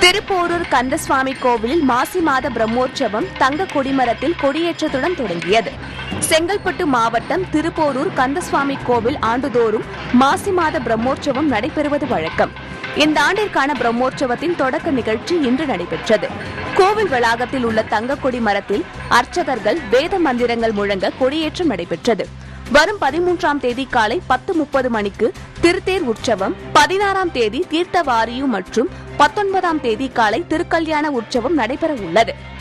திருப்போரூர் கந்தசுவாமி கோவிலில் மாசி மாத பிரம்மோற்சவம் தங்க கொடிமரத்தில் கொடியேற்றத்துடன் தொடங்கியது செங்கல்பட்டு மாவட்டம் திருப்போரூர் கந்தசுவாமி கோவில் ஆண்டுதோறும் மாசி மாத பிரம்மோற்சவம் நடைபெறுவது வழக்கம் இந்த ஆண்டிற்கான பிரம்மோற்சவத்தின் தொடக்க நிகழ்ச்சி இன்று நடைபெற்றது கோவில் வளாகத்தில் உள்ள தங்க கொடி மரத்தில் அர்ச்சகர்கள் வேத மந்திரங்கள் முழங்க கொடியேற்றம் நடைபெற்றது வரும் பதிமூன்றாம் தேதி காலை பத்து முப்பது மணிக்கு திருத்தேர் உற்சவம் பதினாறாம் தேதி தீர்த்த வாரியும் மற்றும் பத்தொன்பதாம் தேதி காலை திருக்கல்யாண உற்சவம் நடைபெற உள்ளது